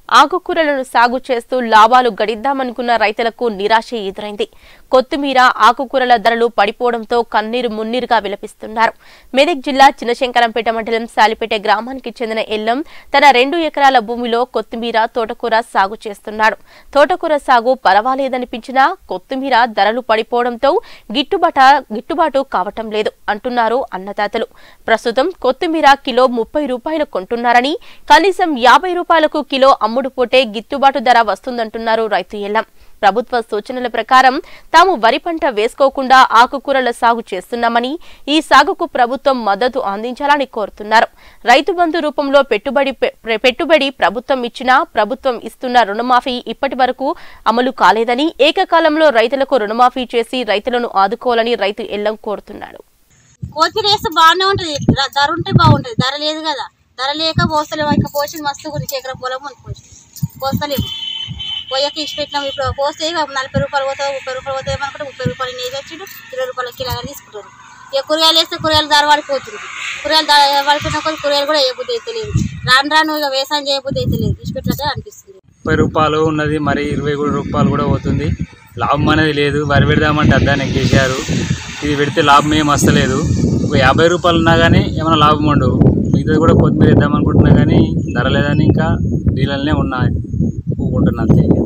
ఆకుకూరలను సాగు చేస్తూ లాభాలు గడిద్దామనుకున్న రైతులకు నిరాశ ఎదురైంది కొత్తిమీర ఆకుకూరల ధరలు పడిపోవడంతో కన్నీరు మున్నీరుగా విలపిస్తున్నారు మెదక్ జిల్లా చిన్నశంకరంపేట మండలం సాలిపేట గ్రామానికి చెందిన ఎల్లం తన రెండు ఎకరాల భూమిలో కొత్తిమీర తోటకూర సాగు చేస్తున్నాడు తోటకూర సాగు పర్వాలేదనిపించినా కొత్తిమీర ధరలు పడిపోవడంతో గిట్టుబాట గిట్టుబాటు కావటం లేదు అంటున్నారు అన్నదాతలు ప్రస్తుతం కొత్తిమీర కిలో ముప్పై రూపాయలు కొంటున్నారని కనీసం యాభై రూపాయలకు కిలో అమ్ముడు పోటే గిట్టుబాటు ధర వస్తుందంటున్నారు రైతు ఎల్లం ప్రభుత్వ సూచనల ప్రకారం తాము వరి పంట వేసుకోకుండా ఆకుకూరల సాగు చేస్తున్నామని ఈ సాగుకు ప్రభుత్వం మద్దతు అందించాలని కోరుతున్నారు రైతు బంధు రూపంలో పెట్టుబడి పె- పెట్టుబడి ప్రభుత్వం ఇచ్చినా ప్రభుత్వం ఇస్తున్న రుణమాఫీ ఇప్పటి వరకు అమలు కాలేదని ఏకకాలంలో రైతులకు రుణమాఫీ చేసి రైతులను ఆదుకోవాలని రైతు ఎల్లం కోరుతున్నాడు కొత్తిమీర వేస్తే బాగానే ఉంటుంది ధర- ధర ఉంటే బాగుంటుంది ధర లేదు కదా ధర లేక పోస్తలేము ఇంకా పోసి మస్తు గురించి ఎకరం పొలం ఉంది పోసి పోస్తలేము పోయాక ఇచ్చి పెట్టినాం ఇప్పుడు పోస్తే ఇక నలభై రూపాయలు పోతుంది ముప్పై రూపాయలు పోతుంది అనుకుంటే ముప్పై రూపాయలు నెయ్యి తెచ్చిండు ఇరవై రూపాయల కిలోగా తీసుకుంటారు ఇక కూరగాయలు వేస్తే కూరగాయలు ధర పడిపోతుంది కూరగాయలు ధర పడిపోయిన కొద్ది కూరగాయలు కూడా వేయబుద్ధి అయితే లేదు రాను రాను ఇక వ్యవసాయం చేయబుద్ధి అయితే లేదు ఇచ్చి పెట్టినట్టే అనిపిస్తుంది ముప్పై రూపాయలు ఉన్నది మరి ఇరవై కూడా రూపాయలు కూడా పోతుంది లాభం అనేది లేదు వరి పెడదామంటే అద్దాన్ని ఎక్కేసారు ఇది పెడితే లాభం ఏం వస్తలేదు ఒక యాభై రూపాయలు ఉన్నా కానీ ఏమైనా లాభం ఉండవు మిగతాది కూడా కొత్తిమీర వేద్దాం అనుకుంటున్నా కానీ ధర లేదని ఇంకా డీలర్లనే ఉన్నాయి ఊకుంటున్నా అంతే ఇక.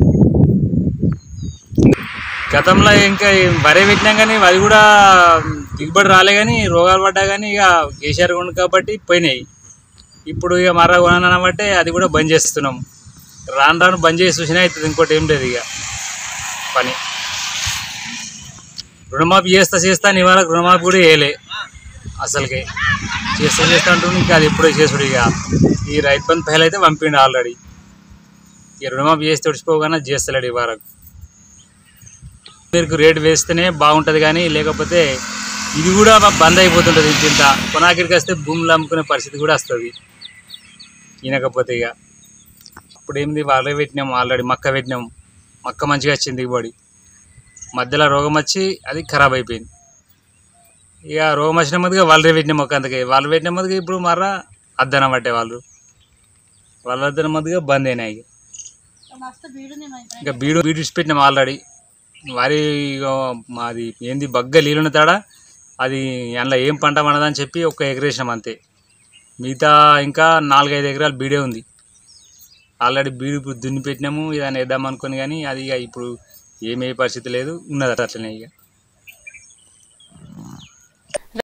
గతంలో ఇంకా వరి పెట్టినాం కానీ అది కూడా దిగుబడి రాలే కానీ రోగాలు పడ్డా కానీ ఇక కేసీఆర్ కొను కాబట్టి పోయినాయి ఇప్పుడు ఇక మర కొనని బట్టే అది కూడా బంద్ చేస్తున్నాం రాను రాను బంద్ చేసి చూసినా అవుతుంది ఇంకోటి ఏం లేదు ఇక పని రుణమాఫీ చేస్తా చేస్తా నీ వాళ్ళకి రుణమాఫీ కూడా వేయలే అసలుకి చేస్తా చేస్తా అంటూ ఇంకా అది ఎప్పుడో చేసుడు ఇక ఈ రైతు బంధు పైలు అయితే పంపిండు ఆల్రెడీ ఇక రుణమాఫీ చేస్తే ఒడిచిపోగానే చేస్తలేడు ఈ వరకు మీరు రేటు వేస్తేనే బాగుంటుంది కానీ లేకపోతే ఇది కూడా బంద్ అయిపోతుంటుంది ఇంత ఇంత కొనాకిరికి వస్తే భూములు అమ్ముకునే పరిస్థితి కూడా వస్తుంది ఈనకపోతే ఇక ఇప్పుడు ఏంది వాళ్ళే పెట్టినాం ఆల్రెడీ మక్క పెట్టినాం మక్క మంచిగా వచ్చింది దిగుబడి మధ్యలో రోగం వచ్చి అది ఖరాబ్ అయిపోయింది ఇక రోగం వచ్చిన మొదలుగా వాళ్ళే పెట్టిన మొక్క అందుకే వాళ్ళు పెట్టిన మొదలుగా ఇప్పుడు మర్రా అద్దనం పట్టే వాళ్ళు వాళ్ళ అద్దనం మొదలుగా బంద్ అయినాయి ఇక. మస్తు బీడుంది మా ఇంట్లో. ఇంకా బీడు బీడు ఇచ్చి పెట్టినాం ఆల్రెడీ వరి ఇగో మాది ఏంది బగ్గ నీళ్ళున్న తాడ అది అందులో ఏం పంట పండదని చెప్పి ఒక ఎకరేసినాం అంతే మిగతా ఇంకా నాలుగైదు ఎకరాలు బీడే ఉంది ఆల్రెడీ బీడు ఇప్పుడు దున్ని పెట్టినాము ఇదాన్ని వేద్దాం అనుకుని కానీ అది ఇక ఇప్పుడు ఏమే పరిస్థితి లేదు ఉన్నదట అట్లనే ఇక